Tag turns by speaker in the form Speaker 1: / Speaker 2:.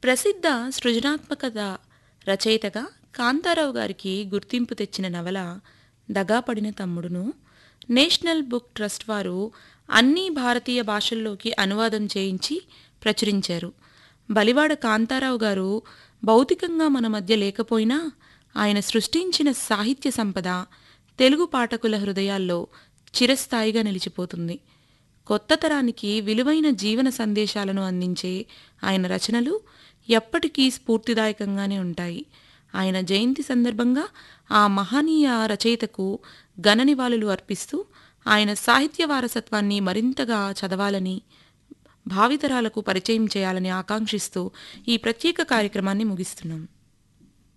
Speaker 1: ప్రసిద్ధ సృజనాత్మకత రచయితగా కాంతారావు గారికి గుర్తింపు తెచ్చిన నవల దగాపడిన తమ్ముడును నేషనల్ బుక్ ట్రస్ట్ వారు అన్ని భారతీయ భాషల్లోకి అనువాదం చేయించి ప్రచురించారు బలివాడ కాంతారావు గారు భౌతికంగా మన మధ్య లేకపోయినా ఆయన సృష్టించిన సాహిత్య సంపద తెలుగు పాఠకుల హృదయాల్లో చిరస్థాయిగా నిలిచిపోతుంది కొత్త తరానికి విలువైన జీవన సందేశాలను అందించే ఆయన రచనలు ఎప్పటికీ స్ఫూర్తిదాయకంగానే ఉంటాయి ఆయన జయంతి సందర్భంగా ఆ మహనీయ రచయితకు ఘన నివాళులు అర్పిస్తూ ఆయన సాహిత్య వారసత్వాన్ని మరింతగా చదవాలని భావితరాలకు పరిచయం చేయాలని ఆకాంక్షిస్తూ ఈ ప్రత్యేక కార్యక్రమాన్ని ముగిస్తున్నాం